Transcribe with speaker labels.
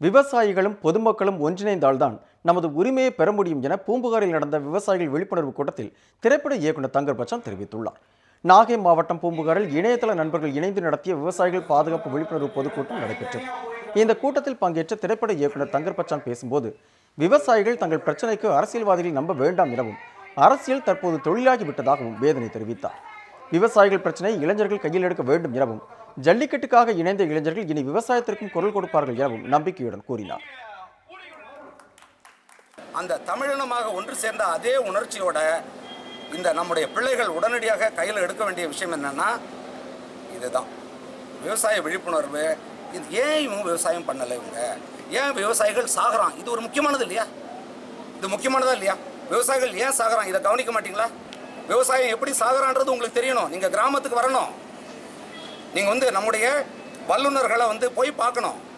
Speaker 1: விவசாயிகளும் பொதுமக்களும் ஒன்றிணைந்தால்தான் நமது உரிமையை பெற முடியும் என பூம்புகாரில் நடந்த விவசாயிகள் விழிப்புணர்வு கூட்டத்தில் திரைப்பட இயக்குனர் தங்கர் பச்சான் தெரிவித்துள்ளார் நாகை மாவட்டம் பூம்புகாரில் இணையதள நண்பர்கள் இணைந்து நடத்திய விவசாயிகள் பாதுகாப்பு விழிப்புணர்வு பொதுக்கூட்டம் நடைபெற்றது இந்த கூட்டத்தில் பங்கேற்ற திரைப்பட இயக்குனர் தங்கர் பச்சான் பேசும்போது விவசாயிகள் தங்கள் பிரச்சனைக்கு அரசியல்வாதிகளை நம்ப வேண்டாம் எனவும் அரசியல் தற்போது தொழிலாகி விட்டதாகவும் வேதனை தெரிவித்தார் விவசாயிகள் பிரச்சனை இளைஞர்கள் கையில் எடுக்க வேண்டும் எனவும் ஜல்லிக்கட்டுக்காக இணைந்த இளைஞர்கள் இனி விவசாயத்திற்கும் குரல் கொடுப்பார்கள் எனவும் நம்பிக்கையுடன் கூறினார்
Speaker 2: அந்த தமிழினமாக ஒன்று சேர்ந்த அதே உணர்ச்சியோட இந்த நம்முடைய பிள்ளைகள் உடனடியாக கையில் எடுக்க வேண்டிய விஷயம் என்னன்னா இதுதான் விவசாய விழிப்புணர்வு இது ஏன் இவங்க விவசாயம் பண்ணலை இவங்க ஏன் விவசாயிகள் சாகுறான் இது ஒரு முக்கியமானது இல்லையா இது முக்கியமானதா இல்லையா விவசாயிகள் ஏன் சாகுறான் இதை கவனிக்க மாட்டீங்களா விவசாயம் எப்படி சாகுறான்றது உங்களுக்கு தெரியணும் நீங்கள் கிராமத்துக்கு வரணும் நீங்கள் வந்து நம்முடைய வல்லுநர்களை வந்து போய் பார்க்கணும்